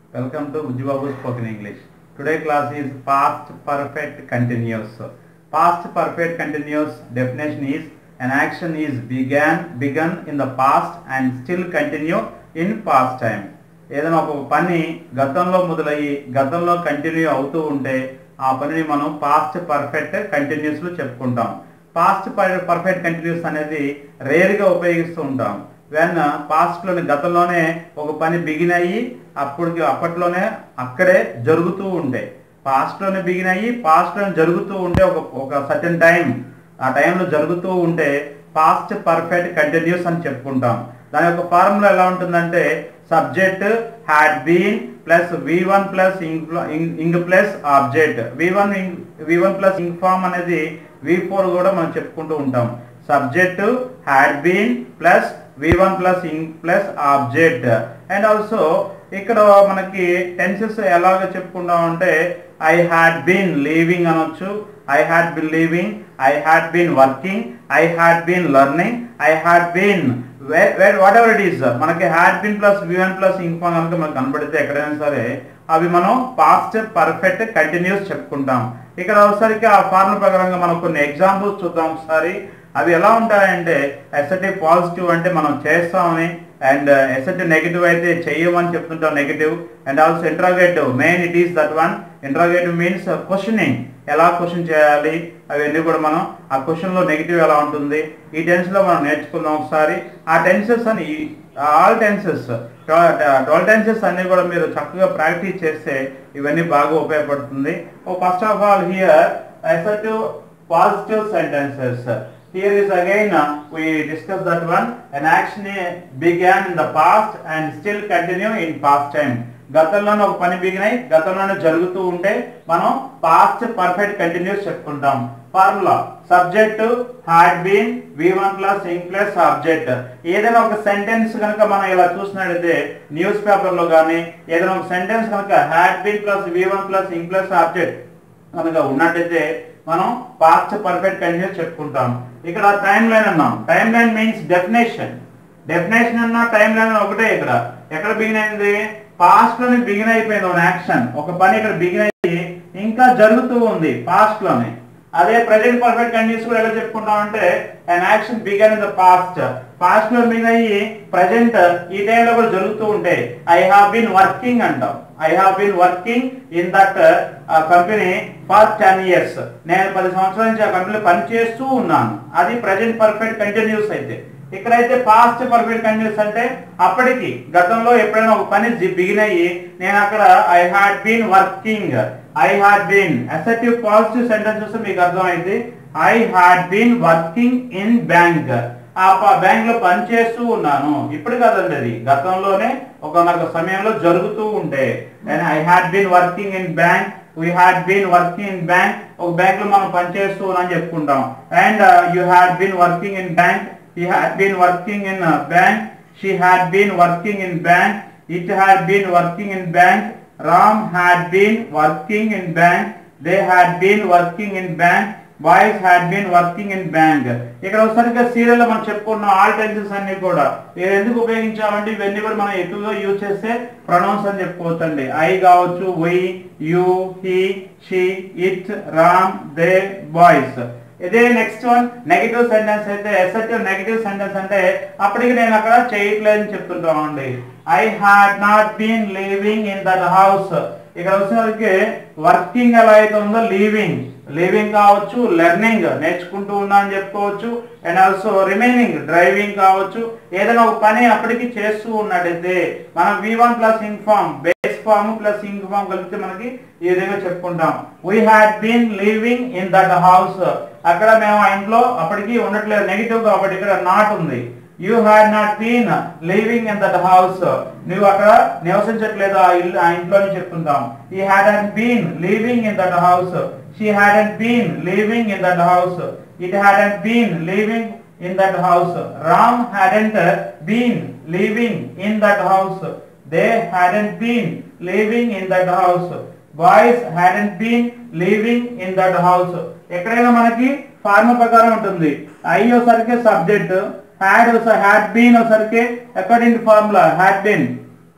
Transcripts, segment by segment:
Welcome to Bujibabu Spoken English. Today class is past perfect continuous. Past perfect continuous definition is an action is began begun in the past and still continue in past time. ఏదైనా ఒక పని గతంలో మొదలయ్యి గతంలో continue అవుతూ ఉంటే ఆ పనిని మనం పాస్ట్ పర్ఫెక్ట్ కంటిన్యూస్ లో చెప్పుకుంటాం పాస్ట్ పర్ఫెక్ట్ కంటిన్యూస్ అనేది రేర్గా ఉపయోగిస్తూ ఉంటాం వెన్ పాస్ట్లోని గతంలోనే ఒక పని బిగిన్ అయ్యి అప్పటికి అప్పట్లోనే అక్కడే జరుగుతూ ఉంటే పాస్ట్లోనే బిగిన్ అయ్యి పాస్ట్లోనే జరుగుతూ ఉంటే ఒక ఒక సర్టన్ టైం ఆ టైంలో జరుగుతూ ఉంటే పాస్ట్ పర్ఫెక్ట్ కంటిన్యూస్ అని చెప్పుకుంటాం దాని యొక్క ఫార్ములా ఎలా ఉంటుందంటే subject had been plus V one plus ing plus object V one V one plus ing form అనేది వి ఫోర్ కూడా మనం చెప్పుకుంటూ ఉంటాం subject had been plus V one plus ing plus object and also ఇక్కడ మనకి tenses ఎలాగ చెప్పుకుంటాం అంటే ఐ హ్యాడ్ బీన్ లీవింగ్ అనొచ్చు I had been living I had been working I had been learning I had been whatever it is మనకి had been plus V one plus ing form కనుక మనకు కనబడితే ఎక్కడైనా సరే అవి మనం past perfect continuous చెప్పుకుంటాం ఇక్కడ ఒకసారికి ఆ ఫార్ములా ప్రకారంగా మనం కొన్ని ఎగ్జాంపుల్స్ చూద్దాం ఒకసారి అవి ఎలా ఉంటాయంటే ఎస్ఎటి పాజిటివ్ అంటే మనం చేస్తామని అండ్ ఎస్ఎటి నెగిటివ్ అయితే చెయ్యమని చెప్తుంటాం negative and also interrogative main it is that one interrogative means questioning ఎలా క్వశ్చన్ చేయాలి అవన్నీ కూడా మనం ఆ క్వశ్చన్లో నెగిటివ్ ఎలా ఉంటుంది ఈ టెన్స్లో మనం నేర్చుకుందాం ఒకసారి ఆ టెన్సెస్ అని ఆల్ టెన్సెస్ ట్వెల్వ్ టెన్సెస్ అన్ని కూడా మీరు చక్కగా ప్రాక్టీస్ చేస్తే ఇవన్నీ బాగా ఉపయోగపడుతుంది first of all here assertive positive sentences here is again uh, we discussed that one an action uh, began in the past and still continue in past time గతంలోనే ఒక పని బిగినాయి గతంలోనే జరుగుతూ ఉంటే మనం పాస్ట్ పర్ఫెక్ట్ కంటిన్యూస్ చెప్పుకుంటాం formula subject had been V one plus ing plus object ఏదైనా ఒక సెంటెన్స్ కనుక మనం ఇలా చూసినట్టయితే న్యూస్ పేపర్ లో కానీ ఏదైనా ఒక సెంటెన్స్ కనుక had been plus V one plus ing plus object కనుక ఉన్నట్టయితే మనం పాస్ట్ పర్ఫెక్ట్ కంటిన్యూస్ చెప్పుకుంటాం ఇక్కడ టైం లైన్ అన్నాం timeline means definition definition అన్న టైం లైన్ ఒకటే ఇక్కడ ఎక్కడ బిగిన్ అయింది పాస్ట్ లోనే బిగిన్ అయిపోయింది ఒక యాక్షన్ ఒక పని ఇక్కడ బిగిన్ అయ్యి ఇంకా జరుగుతూ ఉంది పాస్ట్ లోనే అదే ప్రజెంట్ పర్ఫెక్ట్ కండిషన్స్ కూడా ఎలా చెప్పుకుంటాం అంటే an action began in the past past లో బిగిన్ అయ్యి ప్రజెంట్ ఈ టైంలో కూడా జరుగుతూ ఉంటాయి ఐ హావ్ బీన్ వర్కింగ్ అంటాం I have been working in that company for ten years నేను పది సంవత్సరాల నుంచి ఆ కంపెనీలో పనిచేస్తూ ఉన్నాను అది ప్రజెంట్ పర్ఫెక్ట్ కంటిన్యూస్ అయితే ఇక్కడైతే పాస్ట్ పర్ఫెక్ట్ కంటిన్యూస్ అంటే అప్పటికి గతంలో ఎప్పుడైనా ఒక పని బిగిన్ అయ్యి నేను అక్కడ I had been working I had been assertive positive sentence చూస్తే మీకు అర్థమైంది I had been working in bank ఆ బ్యాంక్ లో పనిచేస్తూ ఉన్నాను ఇప్పుడు కదండి అది గతంలోనే ఒక సమయంలో జరుగుతూ ఉంటే I had been working in bank we had been working in bank ఒక బ్యాంక్ లో మనం పనిచేస్తూ ఉన్నాం చెప్పుకుంటాం and you had been working in bank he had been working in a bank she had been working in bank it had been working in bank ram had been working in bank they had been working in bank boys had been working in bank ఇక్కడ ఒకసారిగా serial మనం చెప్పుకున్న all tenses అన్ని కూడా మీరు ఎందుకు ఉపయోగించామంటే ఇవన్నీ కూడా మనం ఎక్కువగా యూజ్ చేస్తే ప్రొనౌన్స్ అని చెప్పుకోవచ్చు అండి ఐ కావచ్చు we you he she it Ram they boys ఇదే నెక్స్ట్ వన్ నెగిటివ్ సెంటెన్స్ అయితే ఎసెటివ్ నెగిటివ్ సెంటెన్స్ అంటే అప్పటికి నేను అక్కడ చేయట్లేదని చెప్తుంటామండి I had not been living in that house ఇక్కడ వచ్చేసరికి వర్కింగ్ ఎలా అయితే ఉందో లీవింగ్ లివింగ్ కావచ్చు లెర్నింగ్ నేర్చుకుంటూ ఉన్నా అని చెప్పుకోవచ్చు అండ్ ఆల్సో రిమైనింగ్ డ్రైవింగ్ కావచ్చు ఏదైనా ఒక పని అప్పటికి చేస్తూ ఉన్నట్టయితే మనం V one plus ing form base form plus ing form కలిపితే మనకి ఈ విధంగా చెప్పుకుంటాం we had been living in that house అక్కడ మేము ఆ ఇంట్లో అప్పటికి ఉండట్లేదు నెగిటివ్ కాబట్టి ఇక్కడ నాట్ ఉంది you had not been living in that house నువ్వు అక్కడ నివసించట్లేదు ఆ ఇల్లు ఆ ఇంట్లోని చెప్తుంటాం he hadn't been living in that house she hadn't been living in that house it hadn't been living in that house Ram hadn't been living in that house they hadn't been living in that house boys hadn't been living in that house ఎక్కడైనా మనకి ఫార్మ ప్రకారం ఉంటుంది I ఒకసారికి subject had had been ఒకసారికి according to formula had been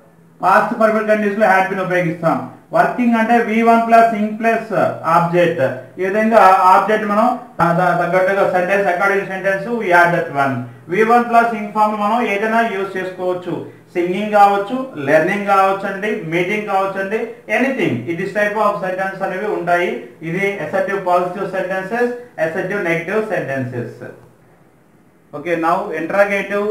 past perfect condition లో had been ఉపయోగిస్తాం working అంటే V one plus ing plus object ఈ విధంగా ఆబ్జెక్ట్ మనం దా- దా- తగ్గట్టుగా sentence according sentence add that one V one plus ing form మనం ఏదైనా యూజ్ చేసుకోవచ్చు సింగింగ్ కావచ్చు లెర్నింగ్ కావచ్చు అండి మీటింగ్ కావచ్చు అండి ఎనీథింగ్ ఇది టైప్ ఆఫ్ సెంటెన్స్ అనేవి ఉంటాయి ఇది assertive positive sentences assertive negative sentences okay now interrogative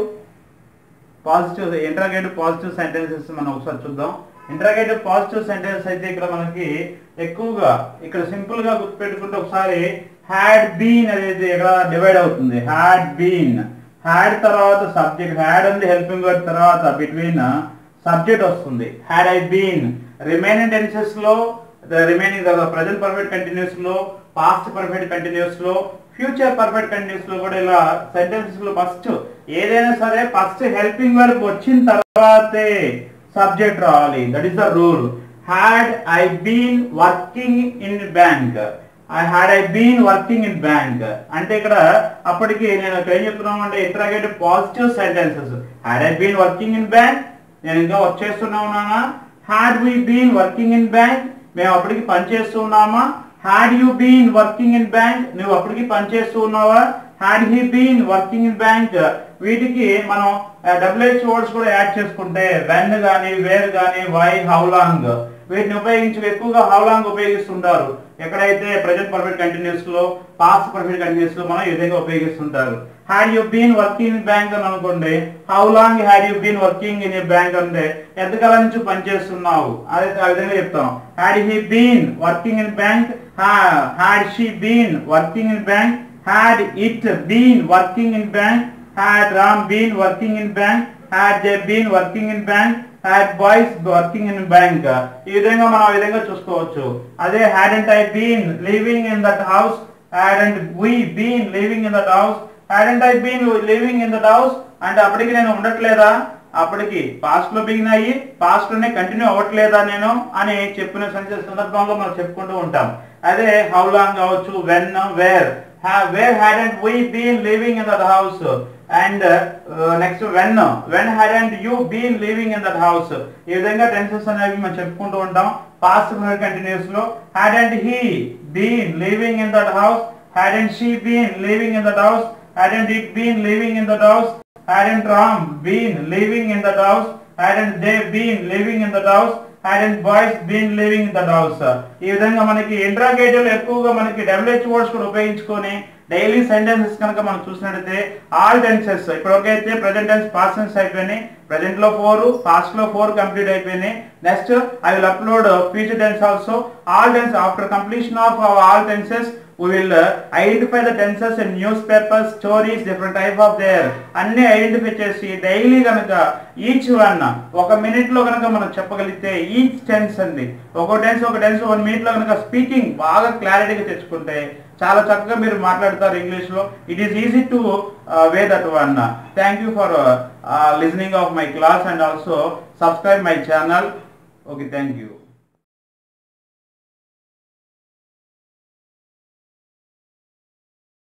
positive interrogative positive sentences మనం ఒకసారి చూద్దాం ఇంట్రాగేటివ్ పాజిటివ్ సెంటెన్స్ అయితే ఇక్కడ మనకి ఎక్కువగా ఇక్కడ సింపుల్ గా గుర్తుపెట్టుకుంటే ఒకసారి హ్యాడ్ బీన్ అనేది ఇక్కడ డివైడ్ అవుతుంది హ్యాడ్ బీన్ హ్యాడ్ తర్వాత సబ్జెక్ట్ హ్యాడ్ ఉంది హెల్పింగ్ వర్డ్ తర్వాత బిట్వీన్ సబ్జెక్ట్ వస్తుంది had I been remaining tenses లో రిమైనింగ్ ప్రజెంట్ పర్ఫెక్ట్ కంటిన్యూస్ లో పాస్ట్ పర్ఫెక్ట్ కంటిన్యూస్ లో ఫ్యూచర్ పర్ఫెక్ట్ కంటిన్యూస్ లో కూడా ఇలా సెంటెన్సెస్ లో ఫస్ట్ ఏదైనా సరే ఫస్ట్ హెల్పింగ్ వర్బ్ వచ్చిన తర్వాతే సబ్జెక్ట్ రావాలి that is the rule had I been working in bank I had I been working in bank అంటే ఇక్కడ అప్పటికి నేను ఇక్కడ ఏం చెప్తున్నాను అంటే interrogative positive sentences had I been working in bank నేను ఇంకా వర్క్ చేస్తున్నా ఉన్నానా had we been working in bank మేము అప్పటికి పని చేస్తూ ఉన్నామా had you been working in bank నువ్వు అప్పటికి పని చేస్తూ ఉన్నావా had he been working in bank వీటికి మనం డబ్ల్యూహెచ్ వర్డ్స్ కూడా యాడ్ చేసుకుంటే వెన్ గానీ వేర్ గానీ వై హౌ లాంగ్ వీటిని ఉపయోగించి ఎక్కువగా హౌ లాంగ్ ఉపయోగిస్తుంటారు ఎక్కడైతే ప్రజెంట్ పర్ఫెక్ట్ కంటిన్యూస్ లో పాస్ట్ పర్ఫెక్ట్ కంటిన్యూస్ లో మనం ఈ విధంగా ఉపయోగిస్తుంటారు had you been working in bank అని అనుకోండి how long had you been working in a bank అంటే ఎంతకాలం నుంచి పనిచేస్తున్నావు అదే ఆ విధంగా చెప్తాం had he been working in bank had she been working in bank had it been working in bank had Ram been working in bank had they been working in bank had boys working in bank ఈ విధంగా మనం ఆ విధంగా చూసుకోవచ్చు అదే hadn't I been living in that house hadn't we been living in that house hadn't I been living in that house అంటే అప్పటికి నేను ఉండట్లేదా అప్పటికి పాస్ట్ లో బిగిన్ అయ్యి పాస్ట్ లోనే కంటిన్యూ అవ్వట్లేదా నేను అని చెప్పిన సంచ- సందర్భంలో మనం చెప్పుకుంటూ ఉంటాం అదే హౌ లాంగ్ కావచ్చు when where where hadn't we been living in that house and next when when hadn't you been living in that house ఈ విధంగా టెన్సెస్ అనేవి మనం చెప్పుకుంటూ ఉంటాం పాస్ట్ కంటిన్యూస్ లో hadn't he been living in that house hadn't she been living in that house hadn't it been living in that house? Hadn't Ram been living in that house? Hadn't they been living in that house? Hadn't boys been living in that house? ఈ విధంగా మనకి interrogative ఎక్కువగా మనకి WH words కూడా ఉపయోగించుకొని daily sentences కనుక మనం చూసినట్టయితే ఆల్ టెన్సెస్ ఇప్పుడు ఒకైతే ప్రజెంట్ టెన్స్ పాస్ట్ టెన్స్ అయిపోయినాయి ప్రజెంట్ లో ఫోర్ పాస్ట్ లో ఫోర్ కంప్లీట్ అయిపోయినాయి next I will upload future tense also all tense after completion of all tenses we will uh, identify the tenses in newspapers, stories, different type of there. అన్ని identify చేసి daily కనుక each one ఒక minute లో కనుక మనం చెప్పగలిగితే each tense అండి ఒక టెన్స్ ఒక టెన్స్ వన్ మినిట్ లో కనుక స్పీకింగ్ బాగా క్లారిటీగా తెచ్చుకుంటే చాలా చక్కగా మీరు మాట్లాడతారు ఇంగ్లీష్ లో it is easy to way that one thank you for listening of my class and also subscribe my channel okay thank you